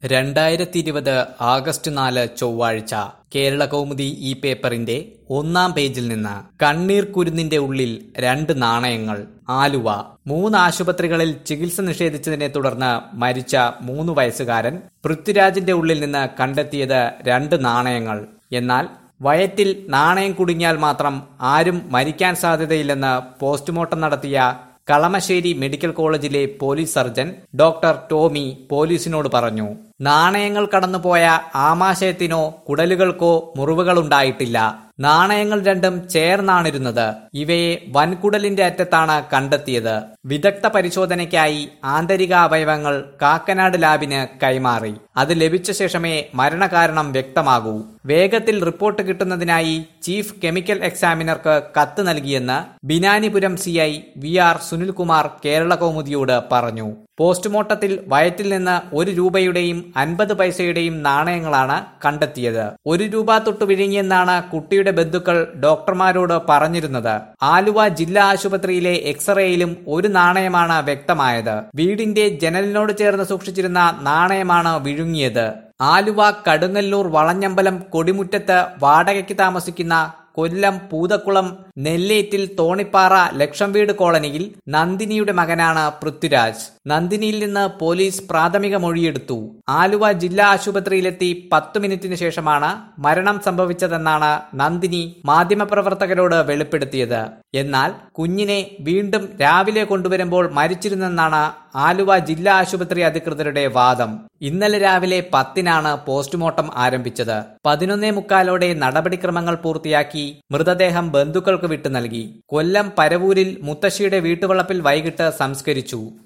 രണ്ടായിരത്തി ഇരുപത് ആഗസ്റ്റ് നാല് ചൊവ്വാഴ്ച കേരള കൗമുദി ഈ പേപ്പറിന്റെ ഒന്നാം പേജിൽ നിന്ന് കണ്ണീർ കുരുന്നിന്റെ ഉള്ളിൽ രണ്ട് നാണയങ്ങൾ ആലുവ മൂന്ന് ആശുപത്രികളിൽ ചികിത്സ നിഷേധിച്ചതിനെ തുടർന്ന് മരിച്ച മൂന്ന് വയസ്സുകാരൻ പൃഥ്വിരാജിന്റെ ഉള്ളിൽ നിന്ന് കണ്ടെത്തിയത് രണ്ട് നാണയങ്ങൾ എന്നാൽ വയറ്റിൽ നാണയം കുടുങ്ങിയാൽ മാത്രം ആരും മരിക്കാൻ സാധ്യതയില്ലെന്ന് പോസ്റ്റ്മോർട്ടം നടത്തിയ കളമശ്ശേരി മെഡിക്കൽ കോളേജിലെ പോലീസ് സർജൻ ഡോക്ടർ ടോമി പോലീസിനോട് പറഞ്ഞു നാണയങ്ങൾ കടന്നുപോയ ആമാശയത്തിനോ കുടലുകൾക്കോ മുറിവുകളുണ്ടായിട്ടില്ല നാണയങ്ങൾ രണ്ടും ചേർന്നാണിരുന്നത് ഇവയെ വൻകുടലിന്റെ അറ്റത്താണ് കണ്ടെത്തിയത് വിദഗ്ധ പരിശോധനയ്ക്കായി ആന്തരിക അവയവങ്ങൾ കാക്കനാട് ലാബിന് കൈമാറി അത് ലഭിച്ച ശേഷമേ മരണകാരണം വ്യക്തമാകൂ വേഗത്തിൽ റിപ്പോർട്ട് കിട്ടുന്നതിനായി ചീഫ് കെമിക്കൽ എക്സാമിനർക്ക് കത്ത് നൽകിയെന്ന് Binanipuram CI V R Sunilkumar Kerala Kaumudi പറഞ്ഞു പോസ്റ്റ്മോർട്ടത്തിൽ വയറ്റിൽ നിന്ന് ഒരു രൂപയുടെയും അൻപത് പൈസയുടെയും നാണയങ്ങളാണ് കണ്ടെത്തിയത് ഒരു രൂപ തൊട്ട് വിഴുങ്ങിയെന്നാണ് കുട്ടിയുടെ ബന്ധുക്കൾ ഡോക്ടർമാരോട് പറഞ്ഞിരുന്നത് ആലുവ ജില്ലാ ആശുപത്രിയിലെ എക്സ്റേയിലും ഒരു നാണയമാണ് വ്യക്തമായത് വീടിന്റെ ജനലിനോട് ചേർന്ന് സൂക്ഷിച്ചിരുന്ന നാണയമാണ് വിഴുങ്ങിയത് ആലുവ കടുങ്ങല്ലൂർ വളഞ്ഞമ്പലം കൊടിമുറ്റത്ത് വാടകയ്ക്ക് താമസിക്കുന്ന കൊല്ലം പൂതക്കുളം നെല്ലേറ്റിൽ തോണിപ്പാറ ലക്ഷം വീട് കോളനിയിൽ നന്ദിനിയുടെ മകനാണ് പൃഥ്വിരാജ് നന്ദിനിയിൽ നിന്ന് പോലീസ് പ്രാഥമിക മൊഴിയെടുത്തു ആലുവ ജില്ലാ ആശുപത്രിയിലെത്തി പത്തു മിനിറ്റിന് ശേഷമാണ് മരണം സംഭവിച്ചതെന്നാണ് നന്ദിനി മാധ്യമപ്രവർത്തകരോട് വെളിപ്പെടുത്തിയത് എന്നാൽ കുഞ്ഞിനെ വീണ്ടും രാവിലെ കൊണ്ടുവരുമ്പോൾ മരിച്ചിരുന്നെന്നാണ് ആലുവ ജില്ലാ ആശുപത്രി അധികൃതരുടെ വാദം ഇന്നലെ രാവിലെ പത്തിനാണ് പോസ്റ്റ്മോർട്ടം ആരംഭിച്ചത് പതിനൊന്നേ മുക്കാലോടെ നടപടിക്രമങ്ങൾ പൂർത്തിയാക്കി മൃതദേഹം ബന്ധുക്കൾക്ക് വിട്ടു നൽകി കൊല്ലം പരവൂരിൽ മുത്തശ്ശിയുടെ വീട്ടുവളപ്പിൽ വൈകിട്ട് സംസ്കരിച്ചു